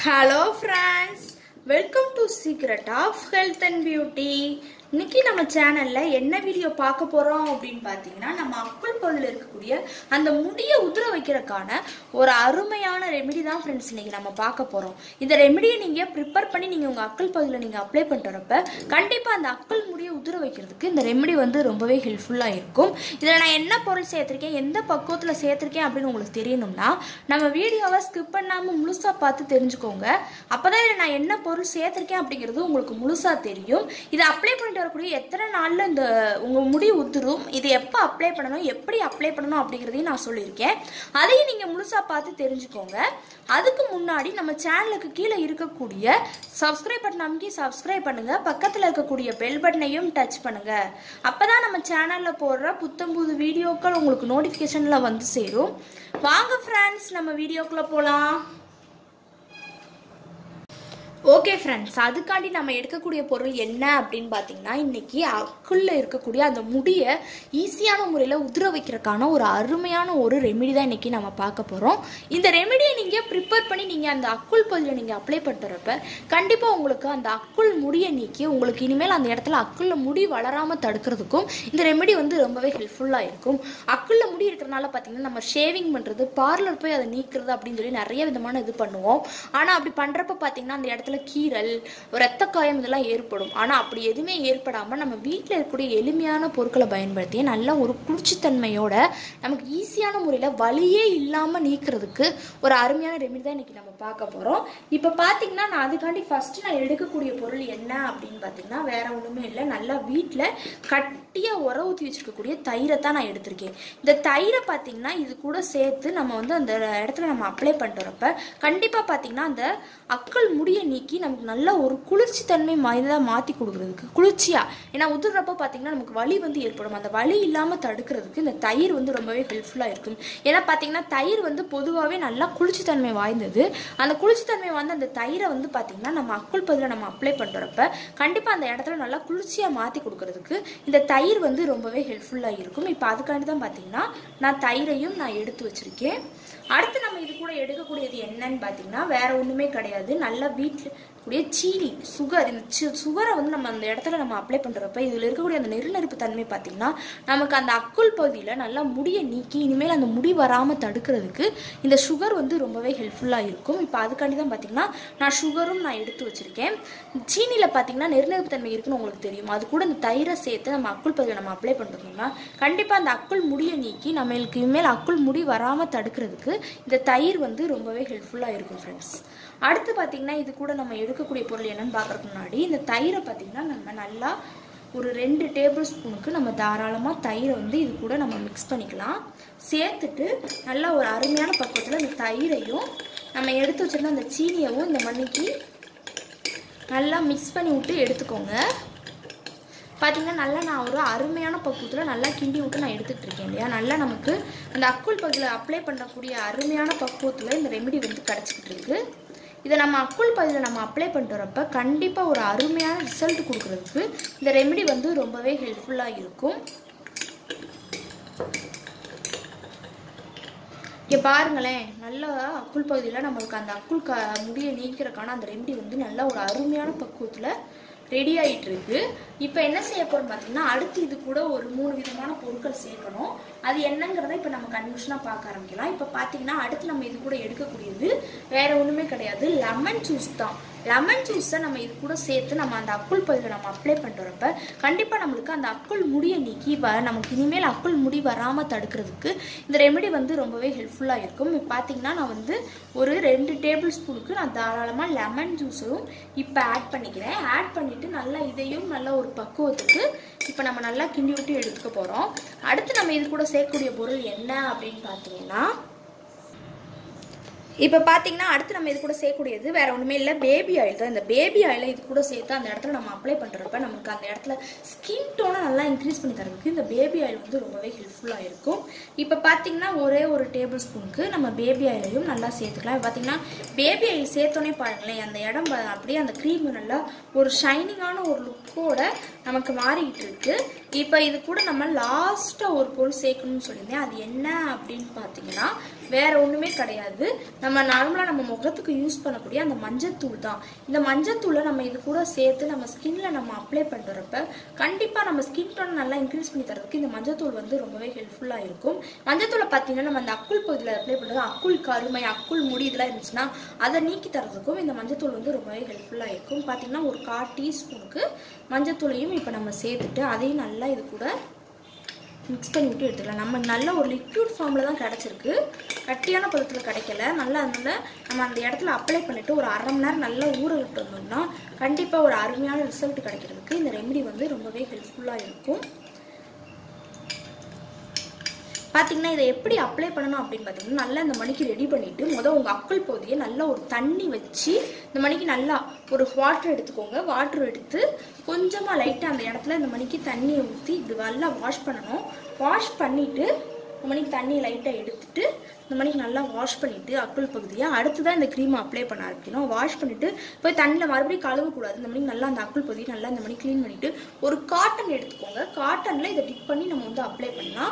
hello friends welcome to secret of health and beauty இன்னைக்கு நம்ம சேனல்ல என்ன வீடியோ பார்க்க போறோம் அப்படின்னு பார்த்தீங்கன்னா நம்ம அக்குள் பகுதியில் இருக்கக்கூடிய அந்த முடியை உதிர வைக்கிறதுக்கான ஒரு அருமையான ரெமெடி தான் ஃப்ரெண்ட்ஸ் இன்னைக்கு நம்ம பார்க்க போறோம் இந்த ரெமெடியை நீங்க ப்ரிப்பேர் பண்ணி நீங்க உங்க அக்குள் பகுதியில் நீங்க அப்ளை பண்ணிட்டு வரப்ப கண்டிப்பா அந்த அக்குள் முடியை உதிர வைக்கிறதுக்கு இந்த ரெமெடி வந்து ரொம்பவே ஹெல்ப்ஃபுல்லா இருக்கும் இதில் நான் என்ன பொருள் சேர்த்திருக்கேன் எந்த பக்குவத்தில் சேர்த்திருக்கேன் அப்படின்னு உங்களுக்கு தெரியணும்னா நம்ம வீடியோவை ஸ்கிப் பண்ணாமல் முழுசாக பார்த்து தெரிஞ்சுக்கோங்க அப்பதான் இதில் நான் என்ன பொருள் சேர்த்திருக்கேன் அப்படிங்கிறது உங்களுக்கு முழுசாக தெரியும் இதை அப்ளை பண்ணிட்டு வரக்கூடிய எத்தனை நாளில் இந்த உங்கள் முடி உதிரும் இது எப்போ அப்ளை பண்ணணும் எப்படி அப்ளை பண்ணணும் அப்படிங்கிறதையும் நான் சொல்லியிருக்கேன் அதையும் நீங்கள் முழுசாக பார்த்து தெரிஞ்சுக்கோங்க அதுக்கு முன்னாடி நம்ம சேனலுக்கு கீழே இருக்கக்கூடிய சப்ஸ்கிரைப் பட்டன் அமைக்கி சப்ஸ்கிரைப் பண்ணுங்க பக்கத்தில் இருக்கக்கூடிய பெல் பட்டனையும் டச் பண்ணுங்க அப்பதான் நம்ம சேனல்ல போடுற புத்தம்புது வீடியோக்கள் உங்களுக்கு நோட்டிஃபிகேஷன்ல வந்து சேரும் வாங்க ஃப்ரெண்ட்ஸ் நம்ம வீடியோக்குள்ள போலாம் ஓகே ஃப்ரெண்ட்ஸ் அதுக்காண்டி நம்ம எடுக்கக்கூடிய பொருள் என்ன அப்படின்னு பார்த்தீங்கன்னா இன்னைக்கு அக்குள்ள இருக்கக்கூடிய அந்த முடியை ஈஸியான முறையில் உதிர வைக்கிறதுக்கான ஒரு அருமையான ஒரு ரெமெடி தான் இன்னைக்கு நம்ம பார்க்க போகிறோம் இந்த ரெமெடியை நீங்கள் ப்ரிப்பேர் பண்ணி நீங்கள் அந்த அக்குள் பகுதியில் நீங்கள் அப்ளை பண்ணுறப்ப கண்டிப்பாக உங்களுக்கு அந்த அக்குள் முடியை நீக்கி உங்களுக்கு இனிமேல் அந்த இடத்துல அக்குள்ள முடி வளராமல் தடுக்கிறதுக்கும் இந்த ரெமெடி வந்து ரொம்பவே ஹெல்ப்ஃபுல்லாக இருக்கும் அக்குள்ள முடி இருக்கிறனால பார்த்தீங்கன்னா நம்ம ஷேவிங் பண்ணுறது பார்லர் போய் அதை நீக்கிறது அப்படின்னு சொல்லி நிறைய விதமான இது பண்ணுவோம் ஆனால் அப்படி பண்ணுறப்ப பார்த்தீங்கன்னா அந்த இடத்துல கீரல் ரத்த காயம் இதெல்லாம் ஏற்படும் ஆனால் அப்படி எதுவுமே ஏற்படாமல் நம்ம வீட்டில் இருக்கக்கூடிய எளிமையான பொருட்களை பயன்படுத்தி நல்ல ஒரு குளிர்ச்சித்தன்மையோட நமக்கு ஈஸியான முறையில் வலியே இல்லாமல் நீக்கிறதுக்கு ஒரு அருமையான ரெமெடி தான் இன்னைக்கு நம்ம பார்க்க போகிறோம் இப்போ பார்த்தீங்கன்னா நான் அதுக்காண்டி ஃபர்ஸ்ட் நான் எடுக்கக்கூடிய பொருள் என்ன அப்படின்னு பார்த்தீங்கன்னா வேற ஒன்றுமே இல்லை நல்லா வீட்டில் கட்டியாக உர ஊற்றி வச்சிருக்கக்கூடிய தயிரை தான் நான் எடுத்திருக்கேன் இந்த தயிரை பார்த்தீங்கன்னா இது கூட சேர்த்து நம்ம வந்து அந்த இடத்துல நம்ம அப்ளை பண்ணிட்டு வரப்ப கண்டிப்பாக பார்த்தீங்கன்னா அந்த அக்கள் முடியை நீக்கி நமக்கு நல்ல ஒரு குளிர்ச்சி தன்மை வாய்ந்ததாக மாற்றி கொடுக்குறதுக்கு குளிர்ச்சியாக ஏன்னா உதிர்றப்ப பார்த்தீங்கன்னா நமக்கு வலி வந்து ஏற்படும் அந்த வலி இல்லாமல் தடுக்கிறதுக்கு இந்த தயிர் வந்து ரொம்பவே ஹெல்ப்ஃபுல்லாக இருக்கும் ஏன்னா பார்த்தீங்கன்னா தயிர் வந்து பொதுவாகவே நல்லா குளிர்ச்சித்தன்மை வாய்ந்தது அந்த குளிர்ச்சித்தன்மை வாய்ந்த அந்த தயிரை வந்து பார்த்தீங்கன்னா நம்ம அக்குள் பதில் நம்ம அப்ளை பண்ணுறப்ப கண்டிப்பாக அந்த இடத்துல நல்லா குளிர்ச்சியாக மாற்றி கொடுக்கறதுக்கு இந்த தயிர் வந்து ரொம்பவே ஹெல்ப்ஃபுல்லாக இருக்கும் இப்போ அதுக்காண்டி தான் பார்த்தீங்கன்னா நான் தயிரையும் நான் எடுத்து வச்சுருக்கேன் அடுத்து நம்ம இது கூட எடுக்கக்கூடியது என்னன்னு பார்த்தீங்கன்னா வேற ஒன்றுமே கிடையாது நல்லா வீட்டில் கூடிய சீனி சுகர் இந்த சுகரை வந்து நம்ம அந்த இடத்துல நம்ம அப்ளை பண்ணுறப்ப இதில் இருக்கக்கூடிய அந்த நெருநெருப்பு தன்மை பார்த்தீங்கன்னா நமக்கு அந்த அக்குள் பகுதியில் நல்லா முடியை நீக்கி இனிமேல் அந்த முடி வராமல் தடுக்கிறதுக்கு இந்த சுகர் வந்து ரொம்பவே ஹெல்ப்ஃபுல்லாக இருக்கும் இப்போ அதுக்காண்டி தான் பார்த்தீங்கன்னா நான் சுகரும் நான் எடுத்து வச்சுருக்கேன் சீனியில் பார்த்தீங்கன்னா நெருநெருப்பு தன்மை இருக்குன்னு உங்களுக்கு தெரியும் அது கூட இந்த தயிரை சேர்த்து நம்ம அக்குள் பகுதியில் நம்ம அப்ளை பண்ணுறோம்னா கண்டிப்பாக அந்த அக்குள் முடியை நீக்கி நம்மளுக்கு இனிமேல் அக்குள் முடி வராமல் தடுக்கிறதுக்கு இந்த தயிர் வந்து ரொம்பவே ஹெல்ப்ஃபுல்லாக இருக்கும் ஃப்ரெண்ட்ஸ் அடுத்து பார்த்தீங்கன்னா இது கூட நம்ம எடுக்கக்கூடிய பொருள் என்னன்னு பார்க்கறதுக்கு முன்னாடி இந்த தயிரை பார்த்தீங்கன்னா நம்ம நல்லா ஒரு ரெண்டு டேபிள் ஸ்பூனுக்கு நம்ம தாராளமாக தயிரை வந்து இது கூட நம்ம மிக்ஸ் பண்ணிக்கலாம் சேர்த்துட்டு நல்லா ஒரு அருமையான பக்குவத்தில் இந்த தயிரையும் நம்ம எடுத்து வச்சிருந்த அந்த சீனியவும் இந்த மண்ணிக்கு நல்லா மிக்ஸ் பண்ணி விட்டு எடுத்துக்கோங்க பார்த்தீங்கன்னா நல்லா நான் ஒரு அருமையான பக்குவத்தில் நல்லா கிண்டி விட்டு நான் எடுத்துகிட்டு இருக்கேன் இல்லையா நல்லா நமக்கு அந்த அக்குள் பகுதியில் அப்ளை பண்ணக்கூடிய அருமையான பக்குவத்தில் இந்த ரெமெடி வந்து கிடச்சிக்கிட்டு இருக்கு இதை நம்ம அக்குள் பகுதியில் நம்ம அப்ளை பண்ணிட்டு வரப்ப கண்டிப்பாக ஒரு அருமையான ரிசல்ட் கொடுக்குறதுக்கு இந்த ரெமெடி வந்து ரொம்பவே ஹெல்ப்ஃபுல்லாக இருக்கும் இங்கே பாருங்களேன் நல்லா அக்குள் பகுதியில் நம்மளுக்கு அந்த அக்குள் க முடியை நீக்கிறதுக்கான அந்த ரெமெடி வந்து நல்லா ஒரு அருமையான பக்குவத்தில் ரெடி ஆகிட்டு இருக்கு இப்போ என்ன செய்ய போகிறோம் பார்த்தீங்கன்னா அடுத்து இது கூட ஒரு மூணு விதமான பொருட்கள் சேர்க்கணும் அது என்னங்கிறத இப்போ நம்ம கன்ஃபியூஷனாக பார்க்க ஆரம்பிக்கலாம் இப்போ பார்த்தீங்கன்னா அடுத்து நம்ம இது கூட எடுக்கக்கூடியது வேற ஒன்றுமே கிடையாது லெமன் ஜூஸ் தான் லெமன் ஜூஸை நம்ம இது கூட சேர்த்து நம்ம அந்த அக்குள் பகுதியில் நம்ம அப்ளை பண்ணுறப்ப கண்டிப்பாக நம்மளுக்கு அந்த அக்குள் முடியை நீக்கி வ நமக்கு இனிமேல் அக்குள் முடி வராமல் தடுக்கிறதுக்கு இந்த ரெமெடி வந்து ரொம்பவே ஹெல்ப்ஃபுல்லாக இருக்கும் இப்போ பார்த்தீங்கன்னா நான் வந்து ஒரு ரெண்டு டேபிள் ஸ்பூனுக்கு நான் தாராளமாக லெமன் ஜூஸும் இப்போ ஆட் பண்ணிக்கிறேன் ஆட் பண்ணிவிட்டு நல்லா இதையும் நல்ல ஒரு பக்குவத்துக்கு இப்போ நம்ம நல்லா கிண்டி விட்டு எடுத்துக்க போகிறோம் அடுத்து நம்ம இது கூட சேர்க்கக்கூடிய பொருள் என்ன அப்படின்னு பார்த்தீங்கன்னா இப்போ பார்த்தீங்கன்னா அடுத்து நம்ம இது கூட சேர்க்கக்கூடியது வேற ஒன்றுமே இல்லை பேபி ஆயில் தான் இந்த பேபி ஆயிலை இது கூட சேர்த்து அந்த இடத்துல நம்ம அப்ளை பண்ணுறப்ப நமக்கு அந்த இடத்துல ஸ்கின் டோனை நல்லா இன்க்ரீஸ் பண்ணி தரதுக்கு இந்த பேபி ஆயில் வந்து ரொம்பவே ஹெல்ப்ஃபுல்லாக இருக்கும் இப்போ பார்த்தீங்கன்னா ஒரே ஒரு டேபிள் ஸ்பூனுக்கு நம்ம பேபி ஆயிலையும் நல்லா சேர்த்துக்கலாம் இப்போ பார்த்தீங்கன்னா பேபி ஆயில் சேர்த்தோன்னே பாருங்களேன் அந்த இடம் பா- அப்படியே அந்த க்ரீம் நல்லா ஒரு ஷைனிங்கான ஒரு லுக்கோட நமக்கு மாறிக்கிட்டு இருக்கு இப்போ இது கூட நம்ம லாஸ்ட்டாக ஒரு பொருள் சேர்க்கணும்னு சொல்லியிருந்தேன் அது என்ன அப்படின்னு பார்த்தீங்கன்னா வேற ஒண்ணுமே கிடையாது நம்ம நார்மலா நம்ம முகத்துக்கு யூஸ் பண்ணக்கூடிய அந்த மஞ்சத்தூள் தான் இந்த மஞ்சத்தூளை நம்ம இது கூட சேர்த்து நம்ம ஸ்கின்ல நம்ம அப்ளை பண்றப்ப கண்டிப்பா நம்ம ஸ்கின் டோன் நல்லா இன்க்ரீஸ் பண்ணி தரதுக்கு இந்த மஞ்சத்தூள் வந்து ரொம்பவே ஹெல்ப்ஃபுல்லா இருக்கும் மஞ்சத்தூளை பார்த்தீங்கன்னா நம்ம அந்த அக்குள் பகுதியில் அப்ளை பண்றது அக்குள் கருமை அக்குள் முடி இதெல்லாம் இருந்துச்சுன்னா அதை நீக்கி தரதுக்கும் இந்த மஞ்சத்தூள் வந்து ரொம்பவே ஹெல்ப்ஃபுல்லா இருக்கும் பார்த்தீங்கன்னா ஒரு கால் டீஸ்பூனுக்கு மஞ்சத்தூளையும் இப்போ நம்ம சேர்த்துட்டு அதையும் நல்லா இது கூட மிக்ஸ் பண்ணி விட்டு எடுத்துக்கலாம் நம்ம நல்ல ஒரு லிக்விட் ஃபார்மில் தான் கிடச்சிருக்கு கட்டியான பதத்தில் கிடைக்கல நல்லா அதனால நம்ம அந்த இடத்துல அப்ளை பண்ணிவிட்டு ஒரு அரை மணி நேரம் நல்லா ஊற விட்டு வந்தோம்னா கண்டிப்பாக ஒரு அருமையான ரிசல்ட் கிடைக்கிறதுக்கு இந்த ரெமெடி வந்து ரொம்பவே ஹெல்ப்ஃபுல்லாக இருக்கும் பார்த்தீங்கன்னா இதை எப்படி அப்ளை பண்ணணும் அப்படின்னு பார்த்தீங்கன்னா நல்லா இந்த மணிக்கு ரெடி பண்ணிட்டு முதல் உங்கள் அக்குள் பகுதியை நல்லா ஒரு தண்ணி வச்சு இந்த மணிக்கு நல்லா ஒரு வாட்டர் எடுத்துக்கோங்க வாட்டர் எடுத்து கொஞ்சமாக லைட்டாக அந்த இடத்துல இந்த மணிக்கு தண்ணியை ஊற்றி இது நல்லா வாஷ் பண்ணணும் வாஷ் பண்ணிவிட்டு இந்த மணிக்கு தண்ணியை லைட்டாக எடுத்துட்டு இந்த மணிக்கு நல்லா வாஷ் பண்ணிவிட்டு அக்குள் பகுதியை அடுத்து தான் இந்த க்ரீமை அப்ளை பண்ண ஆரம்பிக்கணும் வாஷ் பண்ணிவிட்டு போய் தண்ணியில் மறுபடியும் கழுவக்கூடாது இந்த மணிக்கு நல்லா அந்த அக்குள் பகுதியை நல்லா இந்த மணி க்ளீன் பண்ணிவிட்டு ஒரு காட்டன் எடுத்துக்கோங்க காட்டனில் இதை டிப் பண்ணி நம்ம வந்து அப்ளை பண்ணால்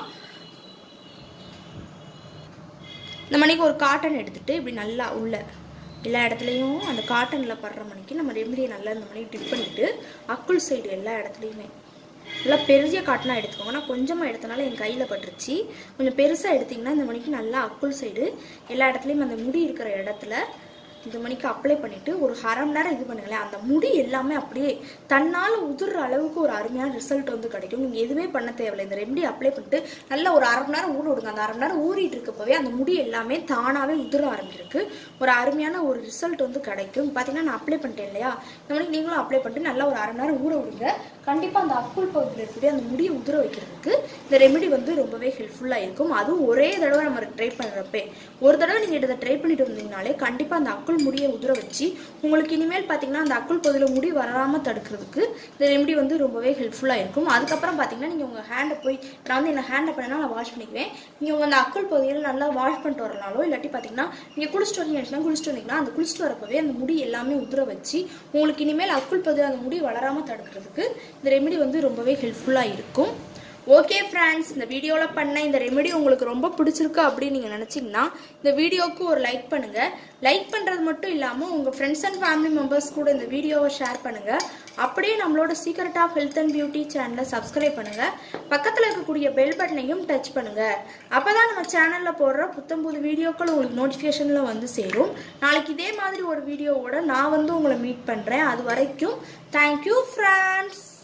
இந்த மணிக்கு ஒரு காட்டன் எடுத்துட்டு இப்படி நல்லா உள்ள எல்லா இடத்துலையும் அந்த காட்டனில் படுற மணிக்கு நம்ம ரெமடியை நல்லா இந்த மணிக்கு டிப் பண்ணிட்டு அக்குள் சைடு எல்லா இடத்துலையுமே நல்லா பெரிய காட்டனாக எடுத்துக்கோங்க நான் கொஞ்சமாக எடுத்தனால என் கையில் பட்டுருச்சு கொஞ்சம் பெருசாக எடுத்திங்கன்னா இந்த மணிக்கு நல்லா அக்குள் சைடு எல்லா இடத்துலையும் அந்த முடி இருக்கிற இடத்துல இந்த மணிக்கு அப்ளை பண்ணிட்டு ஒரு அரை மணி நேரம் இது பண்ணுங்களேன் அந்த முடி எல்லாமே அப்படியே தன்னால் உதிர்ற அளவுக்கு ஒரு அருமையான ரிசல்ட் வந்து கிடைக்கும் நீங்கள் எதுவுமே பண்ண தேவையில்லை இந்த ரெமடி அப்ளை பண்ணிட்டு நல்லா ஒரு அரை மணி நேரம் ஊற விடுங்க அந்த அரை மணி நேரம் ஊறிட்டு இருக்கப்பவே அந்த முடி எல்லாமே தானாகவே உதிர ஆரம்பிச்சிருக்கு ஒரு அருமையான ஒரு ரிசல்ட் வந்து கிடைக்கும் பார்த்தீங்கன்னா நான் அப்ளை பண்ணிட்டேன் இல்லையா இந்த மணிக்கு நீங்களும் அப்ளை பண்ணிட்டு நல்லா ஒரு அரை மணி நேரம் ஊற விடுங்க கண்டிப்பாக அந்த அக்குள் பகுதியில் இருக்கக்கூடிய அந்த முடியை உதிர வைக்கிறதுக்கு இந்த ரெமெடி வந்து ரொம்பவே ஹெல்ப்ஃபுல்லாக இருக்கும் அதுவும் ஒரே தடவை நம்ம ட்ரை பண்ணுறப்பே ஒரு தடவை நீங்கள் இதை ட்ரை பண்ணிட்டு வந்தீங்கனாலே கண்டிப்பாக அந்த அக்குள் முடியை உதிர வச்சு உங்களுக்கு இனிமேல் பார்த்தீங்கன்னா அந்த அக்குள் பகுதியில் முடி வராமல் தடுக்கிறதுக்கு இந்த ரெமெடி வந்து ரொம்பவே ஹெல்ப்ஃபுல்லாக இருக்கும் அதுக்கப்புறம் பார்த்தீங்கன்னா நீங்கள் உங்கள் ஹேண்டை போய் நான் வந்து என்ன ஹேண்டை பண்ணனா நான் வாஷ் பண்ணிக்குவேன் நீங்கள் உங்கள் அந்த அக்குள் பகுதியில் நல்லா வாஷ் பண்ணிட்டு வரனாலோ இல்லாட்டி பார்த்தீங்கன்னா நீங்கள் குளிச்சுட்டு வந்தீங்கன்னா குளிச்சுட்டு வந்தீங்கன்னா அந்த குளிச்சுட்டு வரப்பவே அந்த முடி எல்லாமே உதிர வச்சு உங்களுக்கு இனிமேல் அக்குள் பகுதியில் அந்த முடி வளராமல் தடுக்கிறதுக்கு இந்த ரெமெடி வந்து ரொம்பவே ஹெல்ப்ஃபுல்லாக இருக்கும் ஓகே ஃப்ரெண்ட்ஸ் இந்த வீடியோவில் பண்ண இந்த ரெமெடி உங்களுக்கு ரொம்ப பிடிச்சிருக்கு அப்படின்னு நீங்கள் நினச்சிங்கன்னா இந்த வீடியோவுக்கு ஒரு லைக் பண்ணுங்கள் லைக் பண்ணுறது மட்டும் இல்லாமல் உங்கள் ஃப்ரெண்ட்ஸ் அண்ட் ஃபேமிலி மெம்பர்ஸ் கூட இந்த வீடியோவை ஷேர் பண்ணுங்கள் அப்படியே நம்மளோட secret of health and beauty சேனலை சப்ஸ்கிரைப் பண்ணுங்கள் பக்கத்தில் இருக்கக்கூடிய பெல் பட்டனையும் டச் பண்ணுங்கள் அப்போ தான் நம்ம சேனலில் போடுற புத்தம்புது வீடியோக்கள் உங்களுக்கு நோட்டிஃபிகேஷனில் வந்து சேரும் நாளைக்கு இதே மாதிரி ஒரு வீடியோவோட நான் வந்து உங்களை மீட் பண்ணுறேன் அது வரைக்கும் தேங்க்யூ ஃப்ரெண்ட்ஸ்